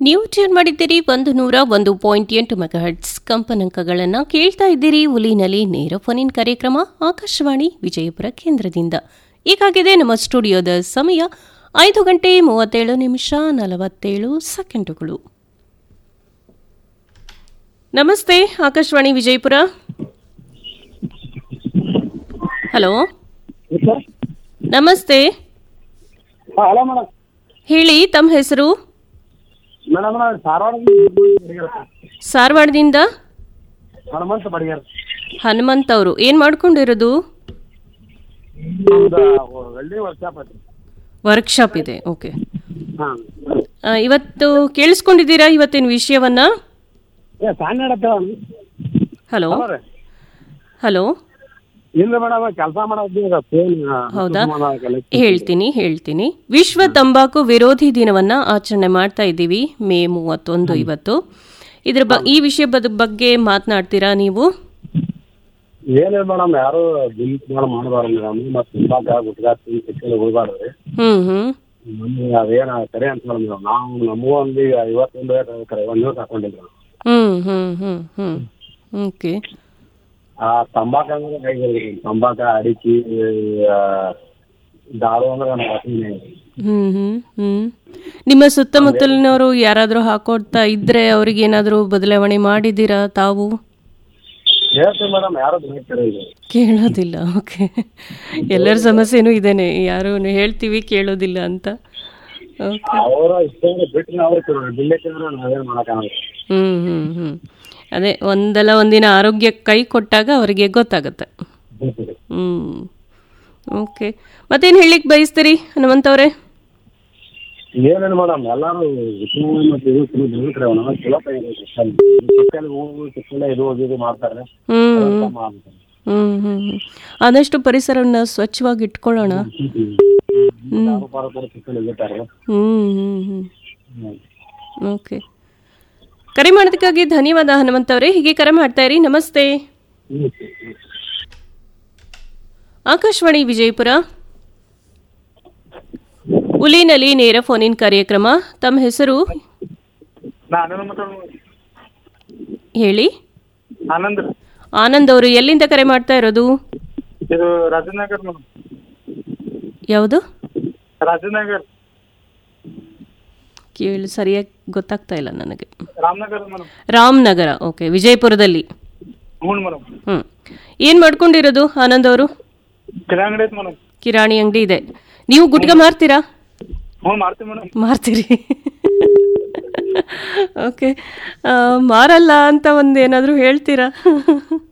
ನೀವು ಟ್ಯೂನ್ ಮಾಡಿದ್ದೀರಿ ಒಂದು ನೂರ ಒಂದು ಪಾಯಿಂಟ್ ಎಂಟು ಮೆಗಾಹರ್ಟ್ಸ್ ಕಂಪನಾಂಕಗಳನ್ನು ಕೇಳ್ತಾ ಇದ್ದೀರಿ ಉಲಿನಲ್ಲಿ ನೇರ ಫೋನಿನ್ ಕಾರ್ಯಕ್ರಮ ಆಕಾಶವಾಣಿ ವಿಜಯಪುರ ಕೇಂದ್ರದಿಂದ ಈಗಾಗಿದೆ ನಮ್ಮ ಸ್ಟುಡಿಯೋದ ಸಮಯ ಐದು ಗಂಟೆ ಮೂವತ್ತೇಳು ನಿಮಿಷ ನಲವತ್ತೇಳು ಸೆಕೆಂಡುಗಳು ನಮಸ್ತೆ ಆಕಾಶವಾಣಿ ವಿಜಯಪುರ ಹಲೋ ನಮಸ್ತೆ ಹಲೋ ಮೇಡಮ್ ಹೇಳಿ ತಮ್ಮ ಹೆಸರು ಮೇಡಮ್ ನಾವು ಧಾರವಾಡ ಸಾರವಾಡದಿಂದ ಹನುಮಂತ ಬಡಿಗಾರ ಹನುಮಂತ್ ಅವರು ಏನು ಮಾಡ್ಕೊಂಡಿರೋದು ಒಂದು ವೆಲ್ಡಿಂಗ್ ವರ್ಕ್ಶಾಪ್ ಐತಿ ವರ್ಕ್ಶಾಪ್ ಇದೆ ಓಕೆ ಹಾಂ ಆ, ಇವತ್ತು ಕೇಳಿಸ್ಕೊಂಡಿದ್ದೀರಾ ಇವತ್ತಿನ ವಿಷಯವನ್ನ ಏ ಸಣ್ಣ ಹೇಳತ್ತೇವ ಹಲೋ ಹಲೋ ರೀ ಹಲೋ ಇಲ್ಲ ಮೇಡಮ್ ಕೆಲಸ ಮಾಡೋದು ಈಗ ಫೋನ್ ಹೌದಾ ಹೇಳ್ತೀನಿ ಹೇಳ್ತೀನಿ ವಿಶ್ವ ತಂಬಾಕು ವಿರೋಧಿ ದಿನವನ್ನ ಆಚರಣೆ ಮಾಡ್ತಾ ಇದ್ದೀವಿ ಮೇ ಮೂವತ್ತೊಂದು ಇವತ್ತು ಇದ್ರ ಬ ಈ ವಿಷಯದ ಬಗ್ಗೆ ಮಾತನಾಡ್ತೀರಾ ನೀವು ಏನಿಲ್ಲ ಮೇಡಮ್ ಯಾರು ಬಿಲ್ ಮಾಡಿ ಮಾಡಬಾರ್ದು ಮೇಡಮ್ ಮತ್ತು ತುಂಬಾಕ ಗುಟ್ಕಾ ತಿಂದು ಕಿಚ್ಚಲ್ಲಿ ಹೋಗ್ಬಾರ್ದು ರೀ ಹ್ಮ್ ಹ್ಮ್ ನಮ್ಗೆ ಅದೇನ ಸರಿ ಅಂತ ಮೇಡಮ್ ನಾವು ನಮಗೂ ಒಂದು ಈಗ ಐವತ್ತೊಂದು ಕರೆ ಒಂದು ದಿವಸ ಹಾಕೊಂಡಿಲ್ಲ ಹ್ಮ್ ಹ್ಮ್ ಹ್ಮ್ ಹ್ಮ್ ಓಕೆ ಆ ತಂಬಾಕ ಅಂದ್ರೆ ಹೇಗಿರ್ರಿ ತಂಬಾಕ ಅಡಿಕೆ ಆ, ದಾರು ಅಂದ್ರೆ ನಮ್ಮ ವಾಸನೆ ಹ್ಮ್ ಹ್ಮ್ ಹ್ಮ್ ನಿಮ್ಮ ಸುತ್ತಮುತ್ತಲಿನವರು ಯಾರಾದರೂ ಹಾಕೊಡ್ತಾ ಇದ್ರೆ ಅವ್ರಿಗೆ ಏನಾದರೂ ಬದಲಾವಣೆ ಮಾಡಿದ್ದೀರಾ ತಾವು ಹೇಳ್ತೀವಿ ಮೇಡಮ್ ಯಾರು ಹೇಳ್ತಾರೆ ಈಗ ಕೇಳೋದಿಲ್ಲ ಓಕೆ ಎಲ್ಲರ ಸಮಸ್ಯೆನೂ ಇದೇನೆ ಯಾರು ಹೇಳ್ತೀವಿ ಕೇಳೋದಿಲ್ಲ ಅಂತ ಓಕೆ ಅವರ ಇಷ್ಟ ಬಿಟ್ಟು ಅವ್ರು ಬಿಲ್ಲೆಕ್ಕಿದ್ರೆ ನಾವೇನು ಮಾಡೋಕ್ಕಾಗಲ್ಲ ಹ್ಮ್ ಹ್ಮ್ ಹ್ಮ್ ಅದೇ ಒಂದಲ್ಲ ಒಂದಿನ ಆರೋಗ್ಯ ಕೈ ಕೊಟ್ಟಾಗ ಅವರಿಗೆ ಗೊತ್ತಾಗುತ್ತೆ ಹ್ಮ್ ಓಕೆ ಮತ್ತೇನು ಹೇಳಿಕ್ ಬಯಸ್ತೀರಿ ಹನುಮಂತವ್ರೆ ಏನೇನು ಮೇಡಮ್ ಎಲ್ಲರೂ ವಿಷ್ಣು ಮತ್ತು ಇದು ತಿನ್ನು ಬೆಳಿತಾರೆ ನಾವು ಚಲೋ ಚಿಕ್ಕಲ್ಲಿ ಹೂವು ಚಿಕ್ಕಲ್ಲ ಇದು ಅದು ಇದು ಮಾಡ್ತಾರೆ ಹ್ಮ್ ಅದೆಲ್ಲ ಮಾಡ್ತಾರೆ. ಹ್ಮ್ ಹ್ಮ್ ಹ್ಮ್. ಆದಷ್ಟು ಪರಿಸರವನ್ನ ಸ್ವಚ್ಛವಾಗಿ ಇಟ್ಕೊಳ್ಳೋಣ ದಾರು ಪಾರು ಕೂಡ ಚಿಕ್ಕಲ್ಲಿ ಇರ್ತಾರೆ ಹ್ಮ್ ಹ್ಮ್ ಹ್ಮ್ ಓಕೆ ಕರೆ ಮಾಡೋದಕ್ಕಾಗಿ ಧನ್ಯವಾದ ಹನುಮಂತವ್ರೆ ಹೀಗೆ ಕರೆ ಮಾಡ್ತಾ ಇರಿ ನಮಸ್ತೆ ಆಕಾಶವಾಣಿ ವಿಜಯಪುರ ಉಲಿನಲ್ಲಿ ನೇರ ಫೋನಿನ್ ಕಾರ್ಯಕ್ರಮ ತಮ್ಮ ಹೆಸರು ನಾನು ಮಾತಾಡೋದು ಹೇಳಿ ಆನಂದ್ ಆನಂದ್ ಅವರು ಎಲ್ಲಿಂದ ಕರೆ ಮಾಡ್ತಾ ಇರೋದು ಇದು ರಾಜನಗರ್ ಮೇಡಮ್ ಯಾವುದು ರಾಜನಗರ್ ಕೇಳಿ ಸರಿಯಾಗಿ ಗೊತ್ತಾಗ್ತಾ ಇಲ್ಲ ನನಗೆ ರಾಮನಗರ್ ಮೇಡಮ್ ರಾಮನಗರ ಓಕೆ ವಿಜಯಪುರದಲ್ಲಿ ಹ್ಞೂ ಮೇಡಮ್ ಹ್ಮ್ ಏನು ಮಾಡ್ಕೊಂಡಿರೋದು ಆನಂದ್ ಅವರು ಕಿರಾಣಿ ಅಂಗಡಿ ಐತೆ ಮೇಡಮ್ ಕಿರಾಣಿ ಅಂಗಡಿ ಇದೆ ನೀವು ಗುಟ್ಕ ಮಾರ್ತೀರಾ ಹ್ಞೂ ಮಾಡ್ತೀವಿ ಮೇಡಮ್ ಮಾರ್ತೀರಿ ಓಕೆ ಮಾರಲ್ಲ ಅಂತ ಒಂದು ಏನಾದರೂ ಹೇಳ್ತೀರಾ